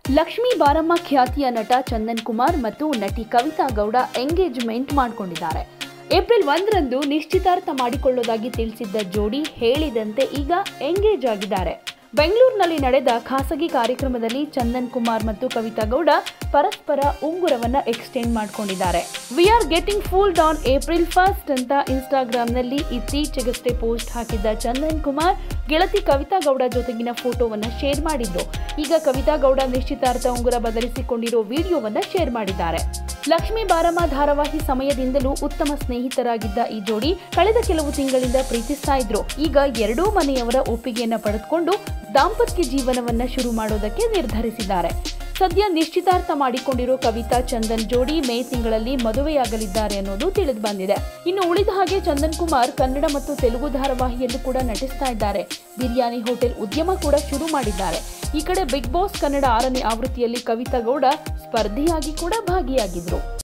ಲಕ್ಷ್ಮೀ ಬಾರಮ್ಮ ಖ್ಯಾತಿಯ ನಟ ಚಂದನ್ ಕುಮಾರ್ ಮತ್ತು ನಟಿ ಕವಿತಾ ಗೌಡ ಎಂಗೇಜ್ಮೆಂಟ್ ಮಾಡಿಕೊಂಡಿದ್ದಾರೆ ಏಪ್ರಿಲ್ ಒಂದರಂದು ನಿಶ್ಚಿತಾರ್ಥ ಮಾಡಿಕೊಳ್ಳೋದಾಗಿ ತಿಳಿಸಿದ್ದ ಜೋಡಿ ಹೇಳಿದಂತೆ ಈಗ ಎಂಗೇಜ್ ಆಗಿದ್ದಾರೆ ಬೆಂಗಳೂರಿನಲ್ಲಿ ನಡೆದ ಖಾಸಗಿ ಕಾರ್ಯಕ್ರಮದಲ್ಲಿ ಚಂದನ್ ಕುಮಾರ್ ಮತ್ತು ಕವಿತಾ ಗೌಡ ಪರಸ್ಪರ ಉಂಗುರವನ್ನ ಎಕ್ಸ್ಟೆಂಡ್ ಮಾಡಿಕೊಂಡಿದ್ದಾರೆ we are getting fooled on April first ಅಂತ ಇನ್ಸ್ಟಾಗ್ರಾಂನಲ್ಲಿ ಇತ್ತೀಚೆಗಷ್ಟೇ ಪೋಸ್ಟ್ ಹಾಕಿದ್ದ ಚಂದನ್ ಕುಮಾರ್ ಗೆಳತಿ ಕವಿತಾ ಗೌಡ ಜೊತೆಗಿನ ಫೋಟೋವನ್ನ ಶೇರ್ ಮಾಡಿದ್ರು ಈಗ ಕವಿತಾ ಗೌಡ ನಿಶ್ಚಿತಾರ್ಥ ಉಂಗುರ ಬದಲಿಸಿಕೊಂಡಿರೋ ವಿಡಿಯೋವನ್ನ ಶೇರ್ ಮಾಡಿದ್ದಾರೆ ಲಕ್ಷ್ಮೀ ಬಾರಮ್ಮ ಧಾರಾವಾಹಿ ಸಮಯದಿಂದಲೂ ಉತ್ತಮ ಸ್ನೇಹಿತರಾಗಿದ್ದ ಈ ಜೋಡಿ ಕಳೆದ ಕೆಲವು ತಿಂಗಳಿಂದ ಪ್ರೀತಿಸ್ತಾ ಇದ್ರು ಈಗ ಎರಡೂ ಮನೆಯವರ ಒಪ್ಪಿಗೆಯನ್ನ ಪಡೆದುಕೊಂಡು ದಾಂಪತ್ಯ ಜೀವನವನ್ನ ಶುರು ಮಾಡೋದಕ್ಕೆ ನಿರ್ಧರಿಸಿದ್ದಾರೆ ಸದ್ಯ ನಿಶ್ಚಿತಾರ್ಥ ಮಾಡಿಕೊಂಡಿರೋ ಕವಿತಾ ಚಂದನ್ ಜೋಡಿ ಮೇ ತಿಂಗಳಲ್ಲಿ ಮದುವೆಯಾಗಲಿದ್ದಾರೆ ಅನ್ನೋದು ತಿಳಿದು ಬಂದಿದೆ ಇನ್ನು ಉಳಿದ ಹಾಗೆ ಚಂದನ್ ಕುಮಾರ್ ಕನ್ನಡ ಮತ್ತು ತೆಲುಗು ಧಾರಾವಾಹಿಯಲ್ಲೂ ಕೂಡ ನಟಿಸ್ತಾ ಇದ್ದಾರೆ ಬಿರಿಯಾನಿ ಹೋಟೆಲ್ ಉದ್ಯಮ ಕೂಡ ಶುರು ಮಾಡಿದ್ದಾರೆ ಈ ಕಡೆ ಬಿಗ್ ಬಾಸ್ ಕನ್ನಡ ಆರನೇ ಆವೃತ್ತಿಯಲ್ಲಿ ಕವಿತಾ ಗೌಡ ಸ್ಪರ್ಧಿಯಾಗಿ ಕೂಡ ಭಾಗಿಯಾಗಿದ್ರು